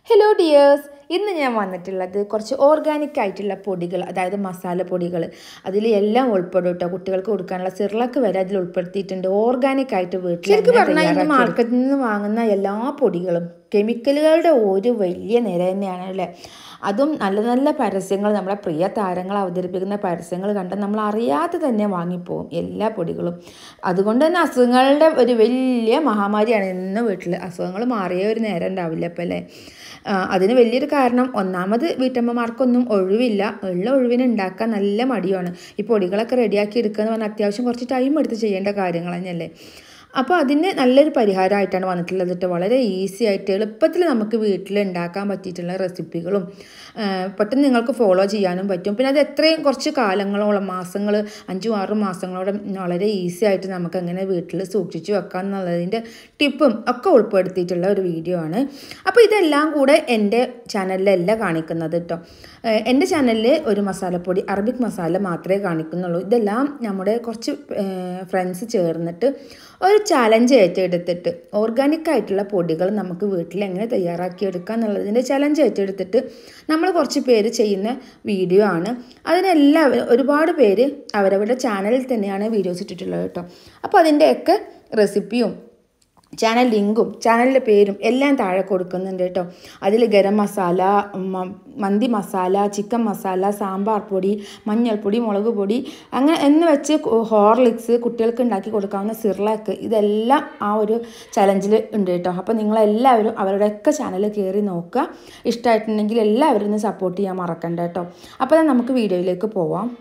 hello dears ഇന്ന് ഞാൻ വന്നിട്ടുള്ളത് കുറച്ച് ഓർഗാനിക് ആയിട്ടുള്ള പൊടികൾ അതായത് മസാല പൊടികൾ അതിൽ എല്ലാം ഉൾപ്പെടും കേട്ടോ കുട്ടികൾക്ക് കൊടുക്കാനുള്ള സിർലക്ക് വരെ അതിൽ ഉൾപ്പെടുത്തിയിട്ടുണ്ട് ഓർഗാനിക് ആയിട്ട് വീട്ടിൽ ശരിക്കും പറഞ്ഞാൽ ഇന്ന് മാർക്കറ്റിൽ നിന്ന് വാങ്ങുന്ന എല്ലാ പൊടികളും കെമിക്കലുകളുടെ ഒരു വലിയ നിര തന്നെയാണ് അല്ലേ അതും നല്ല നല്ല പരസ്യങ്ങൾ നമ്മളെ പ്രിയ താരങ്ങൾ അവതരിപ്പിക്കുന്ന പരസ്യങ്ങൾ കണ്ട് നമ്മൾ അറിയാതെ തന്നെ വാങ്ങിപ്പോവും എല്ലാ പൊടികളും അതുകൊണ്ട് തന്നെ അസുഖങ്ങളുടെ ഒരു വലിയ മഹാമാരിയാണ് ഇന്ന് വീട്ടിൽ അസുഖങ്ങൾ മാറിയ ഒരു നേരം ഉണ്ടാവില്ല അപ്പം അല്ലേ ആ, അതിന് വലിയൊരു കാരണം ഒന്നാമത് വീട്ടമ്മമാർക്കൊന്നും ഒഴിവില്ല ഉള്ള ഒഴിവിന് ഉണ്ടാക്കാൻ നല്ല മടിയാണ് ഈ പൊടികളൊക്കെ റെഡിയാക്കി എടുക്കുക എന്ന് പറഞ്ഞാൽ അത്യാവശ്യം കുറച്ച് ടൈം എടുത്ത് ചെയ്യേണ്ട കാര്യങ്ങൾ തന്നെയല്ലേ അപ്പോൾ അതിന് നല്ലൊരു പരിഹാരമായിട്ടാണ് വന്നിട്ടുള്ളത് കേട്ടോ വളരെ ഈസി ആയിട്ട് എളുപ്പത്തിൽ നമുക്ക് വീട്ടിൽ ഉണ്ടാക്കാൻ പറ്റിയിട്ടുള്ള റെസിപ്പികളും ആ, പെട്ടെന്ന് നിങ്ങൾക്ക് ഫോളോ ചെയ്യാനും പറ്റും പിന്നെ അത് എത്രയും കുറച്ച് കാലങ്ങളോളം മാസങ്ങൾ അഞ്ചും ആറും മാസങ്ങളോളം വളരെ ഈസി ആയിട്ട് നമുക്ക് അങ്ങനെ വീട്ടിൽ സൂക്ഷിച്ച് വെക്കാം എന്നുള്ളതിൻ്റെ ടിപ്പും ഒക്കെ ഉൾപ്പെടുത്തിയിട്ടുള്ള ഒരു വീഡിയോ ആണ് അപ്പോൾ ഇതെല്ലാം കൂടെ എൻ്റെ ചാനലിലല്ല കാണിക്കുന്നത് കേട്ടോ ഏഹ് എൻ്റെ ചാനലിൽ ഒരു മസാലപ്പൊടി അറബിക് മസാല മാത്രമേ കാണിക്കുന്നുള്ളൂ ഇതെല്ലാം നമ്മുടെ കുറച്ച് ഫ്രണ്ട്സ് ചേർന്നിട്ട് ഒരു ചലഞ്ച് ഏറ്റെടുത്തിട്ട് ഓർഗാനിക് ആയിട്ടുള്ള പൊടികൾ നമുക്ക് വീട്ടിൽ എങ്ങനെ തയ്യാറാക്കിയെടുക്കാം എന്നുള്ളതിൻ്റെ ചലഞ്ച് ഏറ്റെടുത്തിട്ട് നമ്മൾ കുറച്ച് പേര് ചെയ്യുന്ന വീഡിയോ ആണ് അതിനെല്ലാവരും ഒരുപാട് പേര് അവരവരുടെ ചാനലിൽ തന്നെയാണ് വീഡിയോസ് ഇട്ടിട്ടുള്ളത് കേട്ടോ അപ്പോൾ അതിൻ്റെയൊക്കെ റെസിപ്പിയും ചാനൽ ലിങ്കും ചാനലിൻ്റെ പേരും എല്ലാം താഴെ കൊടുക്കുന്നുണ്ട് കേട്ടോ അതിൽ ഗരം മസാല മ- മന്തി മസാല ചിക്കൻ മസാല സാമ്പാർ പൊടി മഞ്ഞൾപ്പൊടി മുളക് പൊടി അങ്ങനെ എന്ന് വെച്ച് കു- ഹോർലിക്സ് കുട്ടികൾക്ക് ഉണ്ടാക്കി കൊടുക്കാവുന്ന സിർലാക്ക് ഇതെല്ലാം ആ ഒരു ചലഞ്ചിൽ ഉണ്ട് കേട്ടോ അപ്പോൾ നിങ്ങളെല്ലാവരും അവരുടെയൊക്കെ ചാനൽ കയറി നോക്കുക ഇഷ്ടമായിട്ടുണ്ടെങ്കിൽ എല്ലാവരും ഒന്ന് സപ്പോർട്ട് ചെയ്യാൻ മറക്കണ്ട കേട്ടോ അപ്പോൾ നമുക്ക് വീഡിയോയിലേക്ക് പോവാം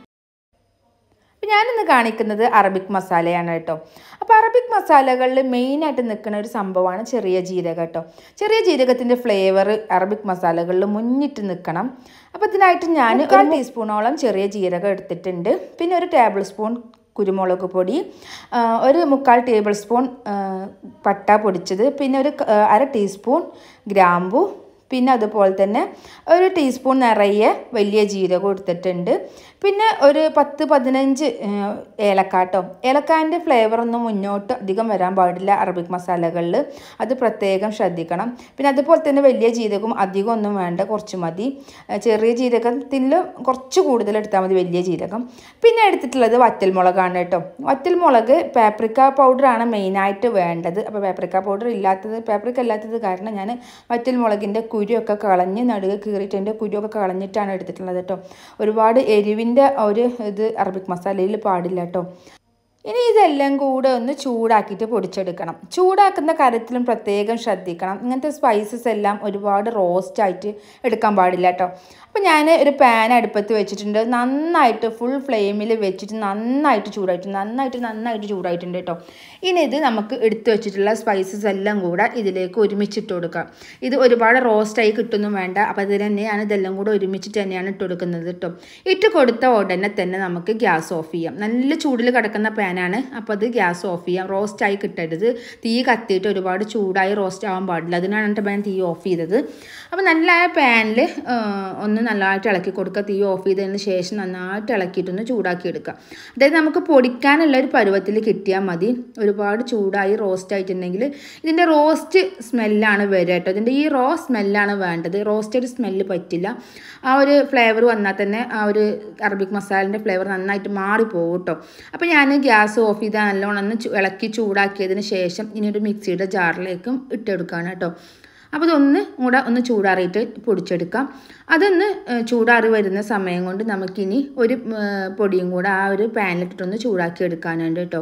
അപ്പം ഞാനിന്ന് കാണിക്കുന്നത് അറബിക് മസാലയാണ് കേട്ടോ അപ്പോൾ അറബിക് മസാലകളിൽ മെയിനായിട്ട് നിൽക്കുന്ന ഒരു സംഭവമാണ് ചെറിയ ജീരകം കേട്ടോ ചെറിയ ജീരകത്തിൻ്റെ ഫ്ലേവർ അറബിക് മസാലകളിൽ മുന്നിട്ട് നിൽക്കണം അപ്പോൾ ഇതിനായിട്ട് ഞാൻ ഒരു ടീസ്പൂണോളം ചെറിയ ജീരകം എടുത്തിട്ടുണ്ട് പിന്നെ ഒരു ടേബിൾ സ്പൂൺ കുരുമുളക് പൊടി ആ, ഒരു മുക്കാൽ ടേബിൾ സ്പൂൺ ആ, പട്ട പൊടിച്ചത് പിന്നെ ഒരു ക- അര ടീസ്പൂൺ ഗ്രാമ്പു പിന്നെ അതുപോലെ തന്നെ ഒരു ടീസ്പൂൺ നിറയെ വലിയ ജീരകം എടുത്തിട്ടുണ്ട് പിന്നെ ഒരു പത്ത് പതിനഞ്ച് ഏഹ്, ഏലക്കാട്ടോ ഏലക്കാൻ്റെ ഫ്ലേവർ ഒന്നും മുന്നോട്ട് അധികം വരാൻ പാടില്ല അറബിക് മസാലകളിൽ അത് പ്രത്യേകം ശ്രദ്ധിക്കണം പിന്നെ അതുപോലെ തന്നെ വലിയ ജീരകം അധികം ഒന്നും വേണ്ട കുറച്ച് മതി ഏഹ്, ചെറിയ ജീരകത്തിൽ കുറച്ച് കൂടുതൽ എടുത്താൽ മതി വലിയ ജീരകം പിന്നെ എടുത്തിട്ടുള്ളത് വറ്റൽമുളകാണ് കേട്ടോ വറ്റൽമുളക് പാപ്രിക്ക പൗഡറാണ് മെയിനായിട്ട് വേണ്ടത് അപ്പോൾ പാപ്രിക്ക പൗഡർ ഇല്ലാത്തത് പാപ്രിക്ക ഇല്ലാത്തത് കാരണം ഞാൻ വറ്റൽമുളകിൻ്റെ കുരുവൊക്കെ കളഞ്ഞ് നടുക കീറിയിട്ട് അതിൻ്റെ കുരുവൊക്കെ കളഞ്ഞിട്ടാണ് എടുത്തിട്ടുള്ളത് കേട്ടോ ഒരുപാട് എരിവിൻ്റെ ഒരു ഇത് അറബിക് മസാലയിൽ പാടില്ല കേട്ടോ ഇനി ഇതെല്ലാം കൂടെ ഒന്ന് ചൂടാക്കിയിട്ട് പൊടിച്ചെടുക്കണം ചൂടാക്കുന്ന കാര്യത്തിലും പ്രത്യേകം ശ്രദ്ധിക്കണം ഇങ്ങനത്തെ സ്പൈസസ് എല്ലാം ഒരുപാട് റോസ്റ്റ് ആയിട്ട് എടുക്കാൻ പാടില്ല കേട്ടോ അപ്പോൾ ഞാൻ ഒരു പാൻ അടുപ്പത്ത് വെച്ചിട്ടുണ്ട് നന്നായിട്ട് ഫുൾ ഫ്ലെയിമിൽ വെച്ചിട്ട് നന്നായിട്ട് ചൂടായിട്ട് നന്നായിട്ട് നന്നായിട്ട് ചൂടായിട്ടുണ്ട് കേട്ടോ ഇനി ഇത് നമുക്ക് എടുത്തു വെച്ചിട്ടുള്ള സ്പൈസസ് എല്ലാം കൂടെ ഇതിലേക്ക് ഒരുമിച്ചിട്ട് കൊടുക്കാം ഇത് ഒരുപാട് റോസ്റ്റായി കിട്ടുന്നു വേണ്ട അപ്പോൾ അതിൽ തന്നെയാണ് ഇതെല്ലാം കൂടെ ഒരുമിച്ചിട്ട് തന്നെയാണ് ഇട്ട് കൊടുക്കുന്നത് കേട്ടോ ഇട്ട് കൊടുത്ത ഉടനെ തന്നെ നമുക്ക് ഗ്യാസ് ഓഫ് ചെയ്യാം നല്ല ചൂടിൽ കിടക്കുന്ന പാനാണ് അപ്പോൾ അത് ഗ്യാസ് ഓഫ് ചെയ്യാം റോസ്റ്റായി കിട്ടരുത് തീ കത്തിയിട്ട് ഒരുപാട് ചൂടായി റോസ്റ്റ് ആവാൻ പാടില്ല അതിനാണ് കേട്ടോ ഞാൻ തീ ഓഫ് ചെയ്തത് അപ്പോൾ നല്ല പാനിൽ ഒന്ന് നല്ലതായിട്ട് ഇളക്കി കൊടുക്കുക തീ ഓഫ് ചെയ്തതിന് ശേഷം നന്നായിട്ട് ഇളക്കിയിട്ടൊന്ന് ചൂടാക്കി എടുക്കുക അതായത് നമുക്ക് പൊടിക്കാനുള്ള ഒരു പരുവത്തിൽ കിട്ടിയാൽ മതി ഒരുപാട് ചൂടായി റോസ്റ്റ് ആയിട്ടുണ്ടെങ്കിൽ ഇതിൻ്റെ റോസ്റ്റ് സ്മെല്ലാണ് വരിക കേട്ടോ ഇതിൻ്റെ ഈ റോ സ്മെല്ലാണ് വേണ്ടത് റോസ്റ്റഡ് സ്മെല്ല് പറ്റില്ല ആ ഒരു ഫ്ലേവർ വന്നാൽ തന്നെ ആ ഒരു അറബിക് മസാലിൻ്റെ ഫ്ലേവർ നന്നായിട്ട് മാറിപ്പോകും കേട്ടോ അപ്പോൾ ഞാൻ ഗ്യാസ് ഓഫ് ചെയ്ത് നല്ലോണം ഒന്ന് ചു- ഇളക്കി ചൂടാക്കിയതിന് ശേഷം ഇനി ഒരു മിക്സിയുടെ ജാറിലേക്കും ഇട്ടെടുക്കുകയാണ് കേട്ടോ അപ്പോൾ ഇതൊന്ന് കൂടെ ഒന്ന് ചൂടാറിയിട്ട് പൊടിച്ചെടുക്കാം അതൊന്ന് ഏഹ്, ചൂടാറി വരുന്ന സമയം കൊണ്ട് നമുക്കിനി ഒരു ഏഹ്, പൊടിയും കൂടെ ആ ഒരു പാനിലിട്ടിട്ടൊന്ന് ചൂടാക്കി എടുക്കാനുണ്ട് കേട്ടോ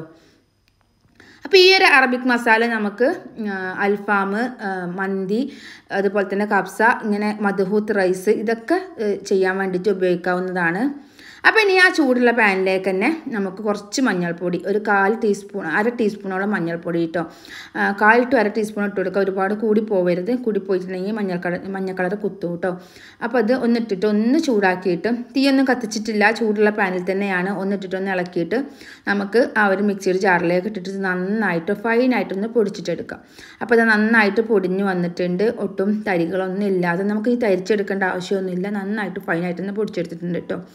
അപ്പോൾ ഈ ഒരു അറബിക് മസാല നമുക്ക് അൽഫാം മന്തി അതുപോലെ തന്നെ കബ്സ ഇങ്ങനെ മധുഹൂത്ത് റൈസ് ഇതൊക്കെ ഏഹ്, ചെയ്യാൻ വേണ്ടിയിട്ട് ഉപയോഗിക്കാവുന്നതാണ് അപ്പോൾ ഇനി ആ ചൂടുള്ള പാനിലേക്ക് തന്നെ നമുക്ക് കുറച്ച് മഞ്ഞൾപ്പൊടി ഒരു കാൽ ടീസ്പൂൺ അര ടീസ്പൂണോളം മഞ്ഞൾപ്പൊടി കേട്ടോ ആ, കാൽ ടു അര ടീസ്പൂൺ ഇട്ട് കൊടുക്കുക ഒരുപാട് കൂടി പോവരുത് കൂടി പോയിട്ടുണ്ടെങ്കിൽ മഞ്ഞൾ കളർ മഞ്ഞ കളർ കുത്തും കേട്ടോ അപ്പോൾ അത് ഒന്നിട്ടിട്ട് ഒന്ന് ചൂടാക്കിയിട്ട് തീയൊന്നും കത്തിച്ചിട്ടില്ല ചൂടുള്ള പാനിൽ തന്നെയാണ് ഒന്നിട്ടിട്ട് ഒന്ന് ഇളക്കിയിട്ട് നമുക്ക് ആ ഒരു മിക്സിയുടെ ജാറിലേക്ക് ഇട്ടിട്ട് നന്നായിട്ട് ഫൈനായിട്ടൊന്ന് പൊടിച്ചിട്ടെടുക്കാം അപ്പോൾ അത് നന്നായിട്ട് പൊടിഞ്ഞു വന്നിട്ടുണ്ട് ഒട്ടും തരികളൊന്നും ഇല്ലാതെ നമുക്ക് ഈ തരിച്ചെടുക്കേണ്ട ആവശ്യമൊന്നുമില്ല നന്നായിട്ട് ഫൈനായിട്ടൊന്ന് പൊടിച്ചെടുത്തിട്ടുണ്ട് കേട്ടോ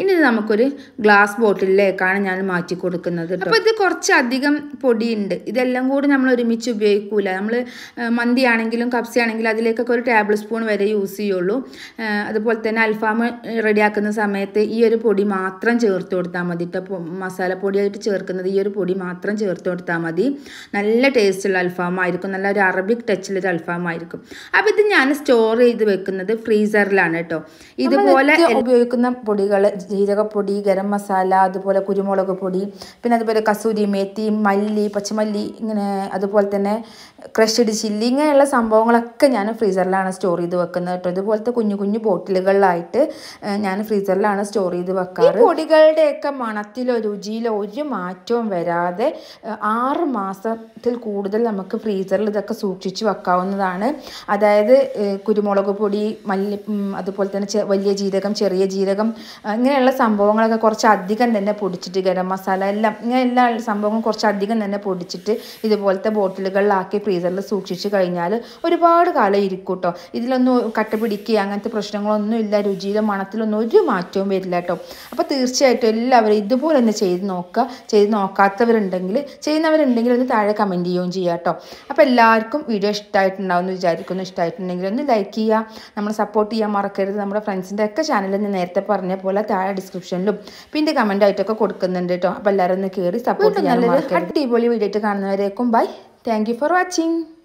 ഇനി ഇത് നമുക്കൊരു ഗ്ലാസ് ബോട്ടിലേക്കാണ് ഞാൻ മാറ്റി കൊടുക്കുന്നത് അപ്പോൾ ഇത് കുറച്ചധികം പൊടിയുണ്ട് ഇതെല്ലാം കൂടി നമ്മൾ ഒരുമിച്ച് ഉപയോഗിക്കൂല നമ്മൾ മന്തി ആണെങ്കിലും കപ്സി ആണെങ്കിലും അതിലേക്കൊക്കെ ഒരു ടേബിൾ സ്പൂൺ വരെ യൂസ് ചെയ്യുള്ളൂ ആ, അതുപോലെ തന്നെ അൽഫാം റെഡിയാക്കുന്ന സമയത്ത് ഈ ഒരു പൊടി മാത്രം ചേർത്ത് കൊടുത്താൽ മതി കേട്ടോ മസാലപ്പൊടിയായിട്ട് ചേർക്കുന്നത് ഈ ഒരു പൊടി മാത്രം ചേർത്ത് കൊടുത്താൽ മതി നല്ല ടേസ്റ്റുള്ള അൽഫാമായിരിക്കും നല്ല ഒരു അറബിക് ടച്ചിലൊരു അൽഫാമായിരിക്കും അപ്പോൾ ഇത് ഞാൻ സ്റ്റോർ ചെയ്ത് വെക്കുന്നത് ഫ്രീസറിലാണ് കേട്ടോ ഇതുപോലെ ഉപയോഗിക്കുന്ന പൊടികൾ ജീരകപ്പൊടി ഗരം മസാല അതുപോലെ കുരുമുളക് പൊടി പിന്നെ അതുപോലെ കസൂരി മേത്തി മല്ലി പച്ചമല്ലി ഇങ്ങനെ അതുപോലെ തന്നെ ക്രഷ്ഡ് ചില്ലി ഇങ്ങനെയുള്ള സംഭവങ്ങളൊക്കെ ഞാൻ ഫ്രീസറിലാണ് സ്റ്റോർ ചെയ്ത് വെക്കുന്നത് കേട്ടോ ഇതുപോലത്തെ കുഞ്ഞു കുഞ്ഞു ബോട്ടിലുകളിലായിട്ട് ഏഹ്, ഞാൻ ഫ്രീസറിലാണ് സ്റ്റോർ ചെയ്ത് വെക്കാറ് ഈ പൊടികളുടെയൊക്കെ മണത്തിലോ രുചിയിലോ ഒരു മാറ്റവും വരാതെ ഏഹ്, ആറ് മാസത്തിൽ കൂടുതൽ നമുക്ക് ഫ്രീസറിൽ ഇതൊക്കെ സൂക്ഷിച്ച് വെക്കാവുന്നതാണ് അതായത് ഏഹ്, കുരുമുളക് പൊടി മല്ലി ഉം, അതുപോലെ തന്നെ ചെ- വലിയ ജീരകം ചെറിയ ജീരകം ആ, ഇങ്ങനെയുള്ള സംഭവങ്ങളൊക്കെ കുറച്ച് അധികം തന്നെ പൊടിച്ചിട്ട് ഗരം മസാല എല്ലാം ഇങ്ങനെ എല്ലാ സംഭവങ്ങളും കുറച്ച് അധികം തന്നെ പൊടിച്ചിട്ട് ഇതുപോലത്തെ ബോട്ടിലുകളിലാക്കി ഫ്രീസറിൽ സൂക്ഷിച്ച് കഴിഞ്ഞാൽ ഒരുപാട് കാലം ഇരിക്കും കേട്ടോ ഇതിലൊന്നും കട്ട പിടിക്കുക അങ്ങനത്തെ പ്രശ്നങ്ങളൊന്നും ഇല്ല രുചിയിലും മണത്തിലൊന്നും ഒരു മാറ്റവും വരില്ല കേട്ടോ അപ്പോൾ തീർച്ചയായിട്ടും എല്ലാവരും ഇതുപോലെ തന്നെ ചെയ്ത് നോക്കുക ചെയ്ത് നോക്കാത്തവരുണ്ടെങ്കിൽ ചെയ്യുന്നവരുണ്ടെങ്കിൽ ഒന്ന് താഴെ കമൻറ്റ് ചെയ്യുകയും ചെയ്യുക കേട്ടോ അപ്പോൾ എല്ലാവർക്കും വീഡിയോ ഇഷ്ടമായിട്ടുണ്ടാവും എന്ന് വിചാരിക്കുന്നു ഇഷ്ടമായിട്ടുണ്ടെങ്കിൽ ഒന്ന് ലൈക്ക് ചെയ്യുക നമ്മൾ സപ്പോർട്ട് ചെയ്യാൻ മറക്കരുത് നമ്മുടെ ഫ്രണ്ട്സിൻ്റെ ഒക്കെ ചാനലിൽ ഞാൻ നേരത്തെ പറഞ്ഞ പോലെ താഴെ ഡിസ്ക്രിപ്ഷനിലും പിന്നെ കമൻ്റ് ആയിട്ടൊക്കെ കൊടുക്കുന്നുണ്ട് കേട്ടോ അപ്പോൾ എല്ലാവരും ഒന്ന് കയറി സപ്പോർട്ട് ചെയ്യാൻ അടിപൊളി വീഡിയോ ആയിട്ട് കാണുന്നവരേക്കും bye thank you for watching